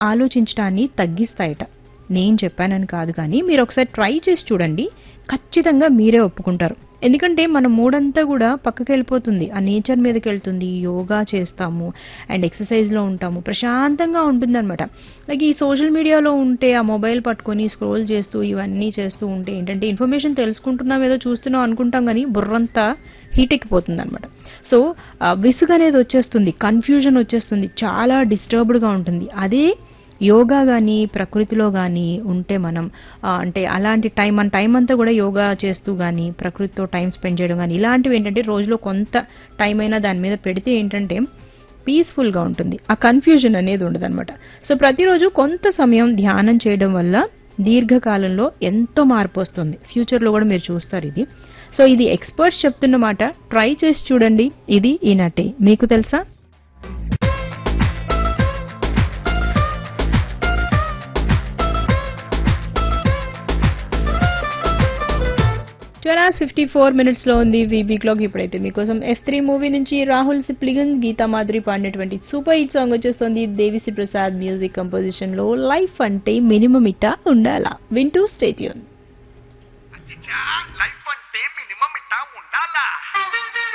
ఆలోచించడాన్ని తగ్గిస్తాయట నేను చెప్పానని కాదు కానీ మీరు ఒకసారి ట్రై చేసి చూడండి ఖచ్చితంగా మీరే ఒప్పుకుంటారు ఎందుకంటే మన మూడంతా కూడా పక్కకి వెళ్ళిపోతుంది ఆ నేచర్ మీదకి వెళ్తుంది యోగా చేస్తాము అండ్ ఎక్సర్సైజ్లో ఉంటాము ప్రశాంతంగా ఉంటుందన్నమాట లైక్ ఈ సోషల్ మీడియాలో ఉంటే ఆ మొబైల్ పట్టుకొని స్క్రోల్ చేస్తూ ఇవన్నీ చేస్తూ ఉంటే ఏంటంటే ఇన్ఫర్మేషన్ తెలుసుకుంటున్నాం ఏదో చూస్తున్నాం అనుకుంటాం కానీ బుర్రంతా హీట్ ఎక్కిపోతుంది అనమాట సో విసుగు అనేది వచ్చేస్తుంది కన్ఫ్యూజన్ వచ్చేస్తుంది చాలా డిస్టర్బ్డ్గా ఉంటుంది అదే యోగా కానీ ప్రకృతిలో కానీ ఉంటే మనం ఆ, అంటే అలాంటి టైం మన టైం అంతా కూడా యోగా చేస్తూ కానీ ప్రకృతితో టైం స్పెండ్ చేయడం కానీ ఇలాంటివి ఏంటంటే రోజులో కొంత టైం అయినా దాని మీద పెడితే ఏంటంటే పీస్ఫుల్గా ఉంటుంది ఆ కన్ఫ్యూజన్ అనేది ఉండదన్నమాట సో ప్రతిరోజు కొంత సమయం ధ్యానం చేయడం వల్ల దీర్ఘకాలంలో ఎంతో మార్పు వస్తుంది ఫ్యూచర్లో కూడా మీరు చూస్తారు ఇది సో ఇది ఎక్స్పర్ట్స్ చెప్తున్న మాట ట్రై చేసి చూడండి ఇది ఈనాటి మీకు తెలుసా twelve hours fifty four minutes లో ఉంది వీబీ క్లాక్ ఇప్పుడైతే మీకోసం ఎఫ్ త్రీ మూవీ నుంచి రాహుల్ సిప్లిగన్ గీతా మాధురి పాడినటువంటి సూపర్ హిట్ సాంగ్ వచ్చేస్తుంది దేవిశ్రీ ప్రసాద్ మ్యూజిక్ కంపోజిషన్ లో లైఫ్ అంటే మినిమం ఇట్ట ఉండాలా వింటూ స్టేట్యూన్ లైఫ్ అంటే మినిమం ఇట్టా ఉండాలా